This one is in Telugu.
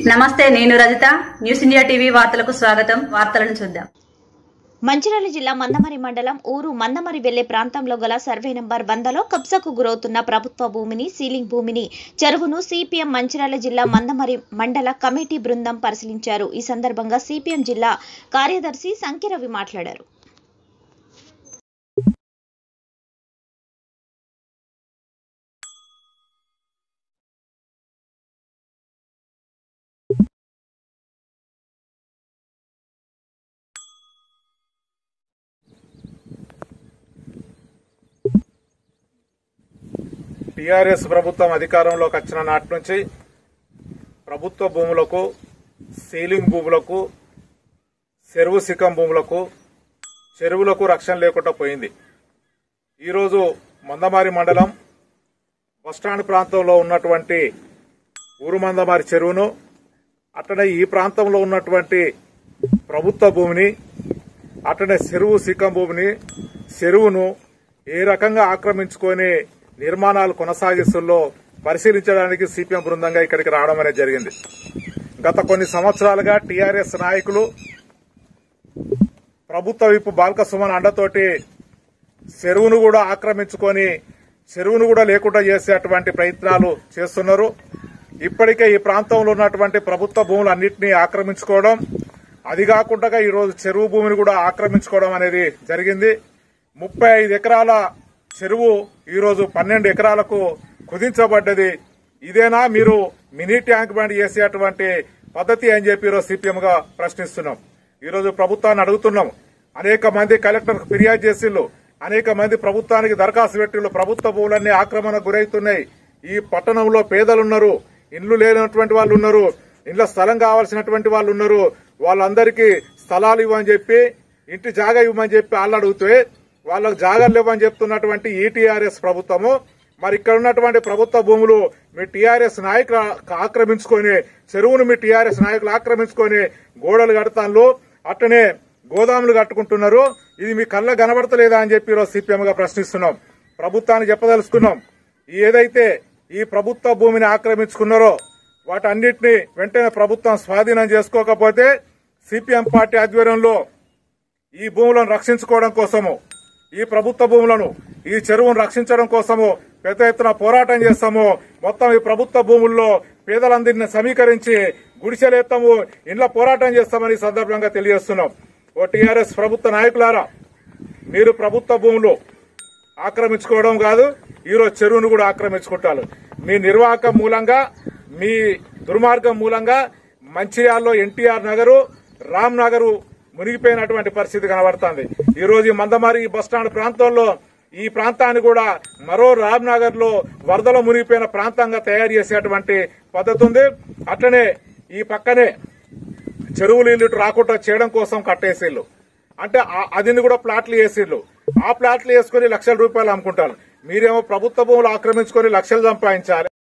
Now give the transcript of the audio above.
నమస్తే నేను రజిత న్యూస్ ఇండియా టీవీ వార్తలకు స్వాగతం వార్తలను చూద్దాం మంచిర్యాల జిల్లా మందమరి మండలం ఊరు మందమరి వెళ్లే ప్రాంతంలో గల సర్వే నంబర్ వందలో కబ్జాకు గురవుతున్న ప్రభుత్వ భూమిని సీలింగ్ భూమిని చెరువును సిపిఎం మంచిర్యాల జిల్లా మందమరి మండల కమిటీ బృందం పరిశీలించారు ఈ సందర్భంగా సిపిఎం జిల్లా కార్యదర్శి సంకిరవి మాట్లాడారు టీఆర్ఎస్ ప్రభుత్వం అధికారంలోకి వచ్చిన నాటి నుంచి ప్రభుత్వ భూములకు సీలింగ్ భూములకు చెరువు సికం భూములకు చెరువులకు రక్షణ లేకుండా పోయింది ఈరోజు మందమారి మండలం బస్టాండ్ ప్రాంతంలో ఉన్నటువంటి ఊరు మందమారి చెరువును అట్లనే ఈ ప్రాంతంలో ఉన్నటువంటి ప్రభుత్వ భూమిని అట్లనే చెరువు సిక్కం భూమిని చెరువును ఏ రకంగా ఆక్రమించుకొని నిర్మాణాలు కొనసాగిస్తుల్లో పరిశీలించడానికి సిపిఎం బృందంగా ఇక్కడికి రావడం అనేది జరిగింది గత కొన్ని సంవత్సరాలుగా టీఆర్ఎస్ నాయకులు ప్రభుత్వ విప్పు బాల్క సుమన్ అండతోటి చెరువును కూడా ఆక్రమించుకొని చెరువును కూడా లేకుండా చేసేటువంటి ప్రయత్నాలు చేస్తున్నారు ఇప్పటికే ఈ ప్రాంతంలో ఉన్నటువంటి ప్రభుత్వ భూములన్నింటినీ ఆక్రమించుకోవడం అది కాకుండా ఈరోజు చెరువు భూమిని కూడా ఆక్రమించుకోవడం అనేది జరిగింది ముప్పై ఐదు ఎకరాల చెరువు ఈరోజు పన్నెండు ఎకరాలకు కుదించబడ్డది ఇదేనా మీరు మినీ ట్యాంక్ బండ్ చేసేటువంటి పద్ధతి అని చెప్పి ఈరోజు సిపిఎం గా ప్రశ్నిస్తున్నాం ఈరోజు ప్రభుత్వాన్ని అడుగుతున్నాం అనేక మంది కలెక్టర్ ఫిర్యాదు చేసిళ్ళు అనేక మంది ప్రభుత్వానికి దరఖాస్తు పెట్టిళ్ళు ప్రభుత్వ భూములన్నీ ఆక్రమణకు గురవుతున్నాయి ఈ పట్టణంలో పేదలున్నారు ఇండ్లు లేనటువంటి వాళ్ళు ఉన్నారు ఇండ్ల స్థలం కావాల్సినటువంటి వాళ్ళు ఉన్నారు వాళ్ళందరికీ స్థలాలు ఇవ్వని చెప్పి ఇంటి జాగా ఇవ్వమని చెప్పి వాళ్ళు అడిగితే వాళ్ళకు జాగాలు ఇవ్వని చెప్తున్నటువంటి ఈటీఆర్ఎస్ ప్రభుత్వము మరి ఇక్కడ ఉన్నటువంటి ప్రభుత్వ భూములు మీ టీఆర్ఎస్ నాయకులు ఆక్రమించుకొని చెరువును మీ టీఆర్ఎస్ నాయకులు ఆక్రమించుకొని గోడలు కడతాన్లు అట్టనే గోదాములు కట్టుకుంటున్నారు ఇది మీ కళ్ళ కనబడతలేదా అని చెప్పి ఈరోజు సిపిఎం గా ప్రశ్నిస్తున్నాం ప్రభుత్వాన్ని చెప్పదలుచుకున్నాం ఏదైతే ఈ ప్రభుత్వ భూమిని ఆక్రమించుకున్నారో వాటన్నిటిని వెంటనే ప్రభుత్వం స్వాధీనం చేసుకోకపోతే సిపిఎం పార్టీ ఆధ్వర్యంలో ఈ భూములను రక్షించుకోవడం కోసము ఈ ప్రభుత్వ భూములను ఈ చెరువును రక్షించడం కోసము పెద్ద ఎత్తున పోరాటం చేస్తాము మొత్తం ఈ ప్రభుత్వ భూముల్లో పేదలందరినీ సమీకరించి గుడిసెలేస్తాము ఇండ్ల పోరాటం చేస్తామని ఈ సందర్భంగా తెలియజేస్తున్నాం ఓ టీఆర్ఎస్ ప్రభుత్వ నాయకులారా మీరు ప్రభుత్వ భూములు ఆక్రమించుకోవడం కాదు ఈరోజు చెరువును కూడా ఆక్రమించుకుంటారు మీ నిర్వాహకం మూలంగా మీ దుర్మార్గం మూలంగా మంచిర్యాలలో ఎన్టీఆర్ నగరు రామ్ నగరు మునిగిపోయినటువంటి పరిస్థితి కనబడుతుంది ఈ రోజు ఈ మందమారి ఈ బస్టాండ్ ప్రాంతంలో ఈ ప్రాంతాన్ని కూడా మరో రామ్ నగర్ లో వరదలో మునిగిపోయిన ప్రాంతంగా తయారు చేసేటువంటి పద్ధతి ఉంది అట్లనే ఈ పక్కనే చెరువులు ఇల్లు రాకుండా చేయడం కోసం కట్టేసిళ్ళు అంటే ఆ- అదిని కూడా ప్లాట్లు వేసిళ్ళు ఆ ప్లాట్లు వేసుకుని లక్షల రూపాయలు అమ్ముకుంటారు మీరేమో ప్రభుత్వ భూములు ఆక్రమించుకొని లక్షలు సంపాదించాలి